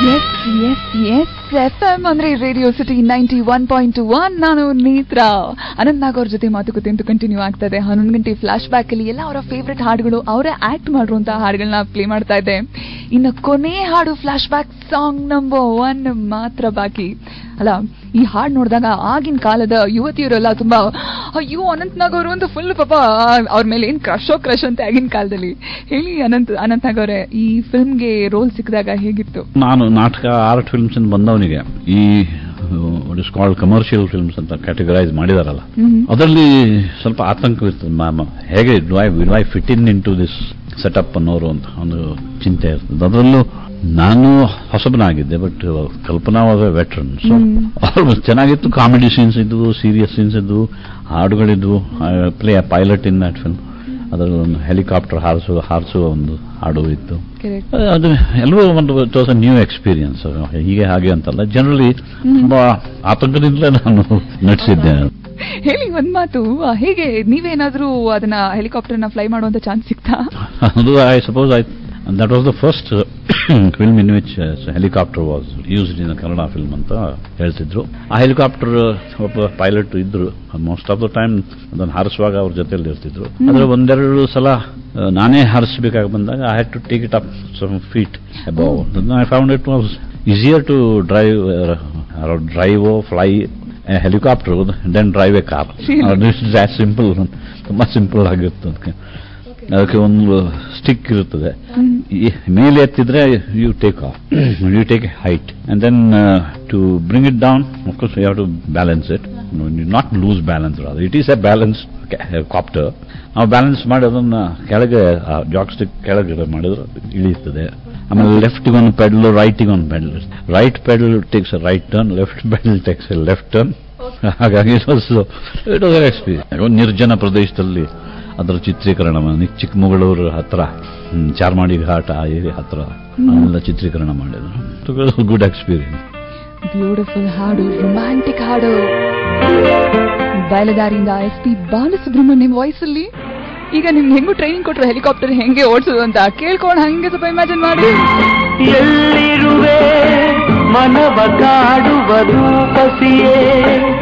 S S S F M ಅಂದ್ರೆ radio city ninety one point one ನಾನು ನೇತ್ರ ಅನಂತ್ ನಾಗ್ ಅವ್ರ ಜೊತೆ ಮಾತುಕತೆ ಅಂತೂ ಕಂಟಿನ್ಯೂ ಆಗ್ತಾ ಇದೆ ಹನ್ನೊಂದು ಗಂಟೆ ಫ್ಲಾಶ್ ಬ್ಯಾಕ್ ಅಲ್ಲಿ ಎಲ್ಲ ಅವರ ಫೇವ್ರೆಟ್ ಹಾಡುಗಳು ಅವರೇ ಆಕ್ಟ್ ಮಾಡಿರುವಂತಹ ಹಾಡುಗಳನ್ನ ಪ್ಲೇ ಮಾಡ್ತಾ ಇದ್ದೆ ಇನ್ನು ಕೊನೆ ಹಾಡು flash back song number one ಮಾತ್ರ ಬಾಕಿ ಅಲ್ಲ ಈ ಹಾಡು ನೋಡಿದಾಗ ಆಗಿನ ಕಾಲದ ಯುವತಿಯರೆಲ್ಲ ತುಂಬಾ ಅಯ್ಯೋ ಅನಂತ್ ನಾಗ್ ಅವರು ಅಂತ ಫುಲ್ ಪಾಪ ಅವ್ರ ಮೇಲೆ ಏನ್ ಕ್ರಶೋ ಕ್ರಶ್ ಅಂತ ಆಗಿನ ಕಾಲದಲ್ಲಿ ಹೇಳಿ ಅನಂತ್ ಅನಂತ್ ನಾಗ್ ಅವರೇ ಈ ಫಿಲ್ಮ್ಗೆ ರೋಲ್ ಸಿಕ್ಕಿದಾಗ ಹೇಗಿತ್ತು ನಾನು ನಾಟಕ ಆರ್ಟ್ ಫಿಲ್ಮ್ಸ್ ಬಂದವನಿಗೆ ಈ ಇಸ್ ಕಾಲ್ಡ್ ಕಮರ್ಷಿಯಲ್ ಫಿಲ್ಮ್ಸ್ ಅಂತ ಕ್ಯಾಟಗರೈಸ್ ಮಾಡಿದಾರಲ್ಲ ಹ್ಮ್. ಅದರಲ್ಲಿ ಸ್ವಲ್ಪ ಆತಂಕವಿತ್ತು ಮ್ಯಾಮ್ ಹೇಗೆ do I will I fit in in to this setup ಅನ್ನೋರು ಅಂತ ಒಂದು ಚಿಂತೆ ಇರ್ತದೆ ಅದರಲ್ಲೂ ನಾನು ಹೊಸಬನಾಗಿದ್ದೆ but Kalpana was a veteran so hmm. Almost ಚೆನ್ನಾಗಿತ್ತು ಕಾಮಿಡಿ ಸೀನ್ಸ್ ಇದ್ವು ಸೀರಿಯಸ್ ಸೀನ್ಸ್ ಇದ್ವು ಹಾಡುಗಳಿದ್ವು play a pilot in that film ಅದರಲ್ಲಿ ಒಂದು ಹೆಲಿಕಾಪ್ಟರ್ ಹಾರಿಸುವ ಹಾರಿಸುವ ಒಂದು ಹಾಡು ಇತ್ತು ಕರೆಕ್ಟ್ ಅದು ಎಲ್ಲವೂ ಒಂದು it was a new experience ಹೀಗೆ ಹಾಗೆ ಅಂತಲ್ಲ ಜನರಲಿ ತುಂಬಾ ಆತಂಕದಿಂದಲೇ ನಾನು ನಟಿಸಿದ್ದೆ ಹೇಳಿ ಒಂದ್ ಮಾತು ಆ, ಹೇಗೆ ನೀವೇನಾದ್ರೂ ಅದನ್ನ ಹೆಲಿಕಾಪ್ಟರ್ನ ಫ್ಲೈ ಮಾಡುವಂತ ಚಾನ್ಸ್ ಸಿಕ್ತಾ ಅದು I suppose I that was the first film in which helicopter was used in Kannada film ಅಂತ ಹೇಳ್ತಿದ್ರು ಆ ಹೆಲಿಕಾಪ್ಟರ್ ಒಬ್ಬ ಪೈಲಟ್ ಇದ್ರು ಮೋಸ್ಟ್ ಆಫ್ ದ ಟೈಮ್ ಅದನ್ನು ಹಾರಿಸುವಾಗ ಅವ್ರ ಜೊತೆಲಿ ಇರ್ತಿದ್ರು ಆದ್ರೆ ಒಂದೆರಡು ಸಲ ಆ, ನಾನೇ ಹಾರಿಸಬೇಕಾಗಿ ಬಂದಾಗ I had to take it up some feet above I found it was easier to drive drive fly helicopter than drive a car that simple ತುಂಬಾ ಸಿಂಪಲ್ ಆಗಿರುತ್ತೆ ಅದಕ್ಕೆ ಅದಕ್ಕೆ ಒಂದು ಸ್ಟಿಕ್ ಇರುತ್ತದೆ ಈ ಮೇಲೆ ಎತ್ತಿದ್ರೆ you take off you take height and then to bring it down of course you have to balance it not lose balance it is a balance copter ನಾವು ಬ್ಯಾಲೆನ್ಸ್ ಮಾಡಿ ಅದನ್ನ ಕೆಳಗೆ ಜಾಕ್ ಸ್ಟಿಕ್ ಕೆಳಗೆ ಮಾಡಿದ್ರೆ ಇಳಿಯುತ್ತದೆ ಆಮೇಲೆ ಲೆಫ್ಟಿಗೆ ಒಂದು ಪೆಡಲ್ ರೈಟಿಗೆ ಒಂದು pedal right pedal takes a right turn left pedal takes a left turn ಹಾಗಾಗಿ it was it was experience ನಿರ್ಜನ ಪ್ರದೇಶದಲ್ಲಿ ಅದರ ಚಿತ್ರೀಕರಣ ಮಾಡಿ ಚಿಕ್ಕಮಗಳೂರು ಹತ್ರ ಹ್ಮ್, ಚಾರ್ಮಾಡಿ ಘಾಟ್ ಆ ಏರಿಯಾ ಹತ್ರ ಅಲ್ಲೆಲ್ಲ ಚಿತ್ರೀಕರಣ ಮಾಡಿದ್ರು ಗುಡ್ ಎಕ್ಸ್ಪೀರಿಯನ್ಸ್ ಬ್ಯೂಟಿಫುಲ್ ಹಾಡು ರೊಮ್ಯಾಂಟಿಕ್ ಹಾಡು ಬಯಲದಾರಿಯಿಂದ ಎಸ್ ಪಿ ಬಾಲಸುಬ್ರಹ್ಮಣ್ಯಂ ವಾಯ್ಸ್ ಅಲ್ಲಿ ಈಗ ನಿಮ್ಗೆ ಹೆಂಗು ಟ್ರೈನಿಂಗ್ ಕೊಟ್ರು ಹೆಲಿಕಾಪ್ಟರ್ ಹೆಂಗೆ ಓಡಿಸೋದು ಅಂತ ಕೇಳ್ಕೊಂಡು ಹಂಗೆ ಸ್ವಲ್ಪ ಇಮ್ಯಾಜಿನ್ ಮಾಡಿ ಎಲ್ಲಿರುವೆ ಮನವ ಕಾಡುವ ರೂಪಸಿಯೇ